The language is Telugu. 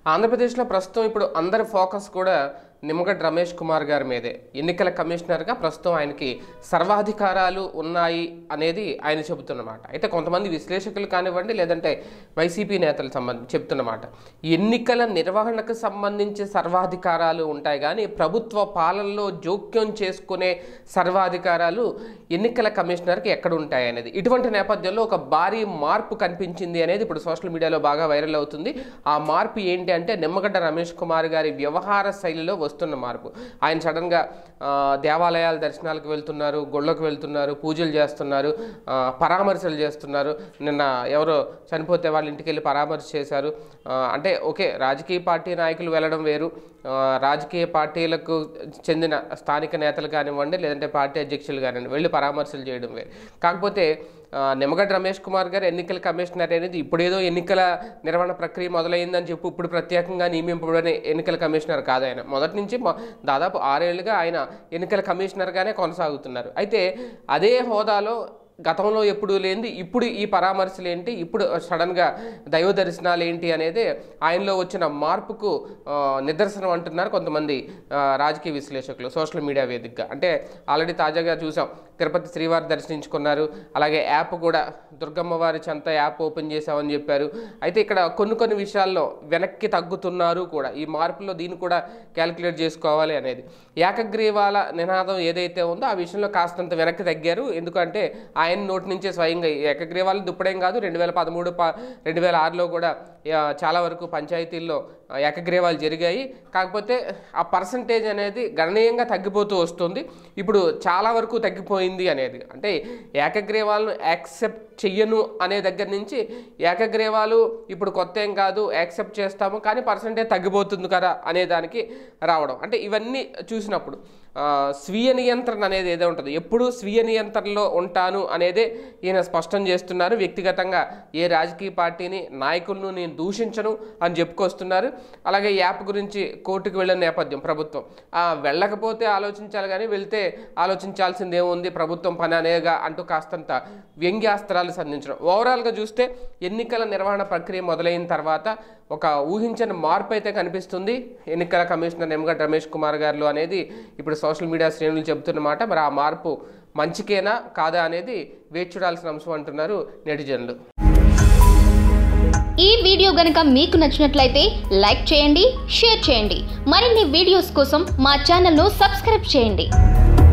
ఆంధ్రప్రదేశ్లో ప్రస్తుతం ఇప్పుడు అందరి ఫోకస్ కూడా నిమ్మగడ్డ రమేష్ కుమార్ గారి మీదే ఎన్నికల కమిషనర్గా ప్రస్తుతం ఆయనకి సర్వాధికారాలు ఉన్నాయి అనేది ఆయన చెబుతున్నమాట అయితే కొంతమంది విశ్లేషకులు కానివ్వండి లేదంటే వైసీపీ నేతలు సంబంధించి చెప్తున్నమాట ఎన్నికల నిర్వహణకు సంబంధించి సర్వాధికారాలు ఉంటాయి కానీ ప్రభుత్వ పాలనలో జోక్యం చేసుకునే సర్వాధికారాలు ఎన్నికల కమిషనర్కి ఎక్కడ ఉంటాయి అనేది ఇటువంటి నేపథ్యంలో ఒక భారీ మార్పు కనిపించింది అనేది ఇప్పుడు సోషల్ మీడియాలో బాగా వైరల్ అవుతుంది ఆ మార్పు ఏంటి అంటే నిమ్మగడ్డ రమేష్ కుమార్ గారి వ్యవహార శైలిలో వస్తున్న మార్పు ఆయన సడన్గా ఆ, దేవాలయాల దర్శనాలకు వెళ్తున్నారు గుళ్ళకు వెళ్తున్నారు పూజలు చేస్తున్నారు ఆ, పరామర్శలు చేస్తున్నారు నిన్న ఎవరో చనిపోతే వాళ్ళ ఇంటికి వెళ్ళి పరామర్శ చేశారు ఆ, అంటే ఓకే రాజకీయ పార్టీ నాయకులు వెళ్ళడం వేరు ఆ, రాజకీయ పార్టీలకు చెందిన స్థానిక నేతలు కానివ్వండి లేదంటే పార్టీ అధ్యక్షులు కానివ్వండి వెళ్ళి పరామర్శలు చేయడం వేరు కాకపోతే ఆ, నిమ్మగడ్డ రమేష్ కుమార్ గారు ఎన్నికల కమిషనర్ అనేది ఇప్పుడేదో ఎన్నికల నిర్వహణ ప్రక్రియ మొదలైందని చెప్పి ఇప్పుడు ప్రత్యేకంగా నియమింపబడిన ఎన్నికల కమిషనర్ కాదు ఆయన మొదటి నుంచి మొ- దాదాపు ఆరేళ్లుగా ఆయన ఎన్నికల కమిషనర్గానే కొనసాగుతున్నారు అయితే అదే హోదాలో గతంలో ఎప్పుడు లేనిది ఇప్పుడు ఈ పరామర్శలు ఏంటి ఇప్పుడు సడన్గా దైవ దర్శనాలు ఏంటి అనేది ఆయనలో వచ్చిన మార్పుకు ఆ, నిదర్శనం అంటున్నారు కొంతమంది ఆ, రాజకీయ విశ్లేషకులు సోషల్ మీడియా వేదికగా అంటే ఆల్రెడీ తాజాగా చూసాం తిరుపతి శ్రీవారి దర్శించుకున్నారు అలాగే యాప్ కూడా దుర్గమ్మ వారి చెంత యాప్ ఓపెన్ చేశామని చెప్పారు అయితే ఇక్కడ కొన్ని కొన్ని విషయాల్లో వెనక్కి తగ్గుతున్నారు కూడా ఈ మార్పులో దీన్ని కూడా క్యాలిక్యులేట్ చేసుకోవాలి అనేది ఏకగ్రీవాల నినాదం ఏదైతే ఉందో ఆ విషయంలో కాస్తంత వెనక్కి తగ్గారు ఎందుకంటే ఆయన నోటి నుంచే స్వయంగా ఈ ఏకగ్రీవాలు దుప్పడేం కాదు రెండు వేల పదమూడు ప రెండు వేల ఆరులో కూడా ఆ, చాలా వరకు పంచాయతీల్లో ఆ, ఏకగ్రీవాలు జరిగాయి కాకపోతే ఆ పర్సంటేజ్ అనేది గణనీయంగా తగ్గిపోతూ వస్తుంది ఇప్పుడు చాలా వరకు తగ్గిపోయింది అనేది అంటే ఏకగ్రీవాలను యాక్సెప్ట్ చెయ్యను అనే దగ్గర నుంచి ఏకగ్రీవాలు ఇప్పుడు కొత్త ఏం కాదు యాక్సెప్ట్ చేస్తాము కానీ పర్సంటేజ్ తగ్గిపోతుంది కదా అనే దానికి రావడం అంటే ఇవన్నీ చూసినప్పుడు ఆ, స్వీయ నియంత్రణ అనేది ఏదో ఉంటుంది ఎప్పుడు స్వీయ నియంత్రణలో ఉంటాను అనేదే ఈయన స్పష్టం చేస్తున్నారు వ్యక్తిగతంగా ఏ రాజకీయ పార్టీని నాయకులను నేను దూషించను అని చెప్పుకొస్తున్నారు అలాగే ఈ యాప్ గురించి కోర్టుకు వెళ్ళిన నేపథ్యం ప్రభుత్వం ఆ, వెళ్ళకపోతే ఆలోచించాలి కానీ వెళ్తే ఆలోచించాల్సింది ఏముంది ప్రభుత్వం పని అనేగా అంటూ కాస్తంత వ్యంగ్యాస్త్రాలు సంధించడం ఓవరాల్గా చూస్తే ఎన్నికల నిర్వహణ ప్రక్రియ మొదలైన తర్వాత ఒక ఊహించని మార్పు అయితే కనిపిస్తుంది ఎన్నికల కమిషనర్ నిమ్మగడ్డ రమేష్ కుమార్ గారు అనేది ఇప్పుడు సోషల్ మీడియా శ్రేణులు చెబుతున్నమాట మరి ఆ మార్పు మంచికేనా కాదా అనేది వేచి చూడాల్సిన అంశం అంటున్నారు నెటిజన్లు ఈ వీడియో గనక మీకు నచ్చినట్లయితే లైక్ చేయండి షేర్ చేయండి మరిన్ని వీడియోస్ కోసం మా ఛానల్ను సబ్స్క్రైబ్ చేయండి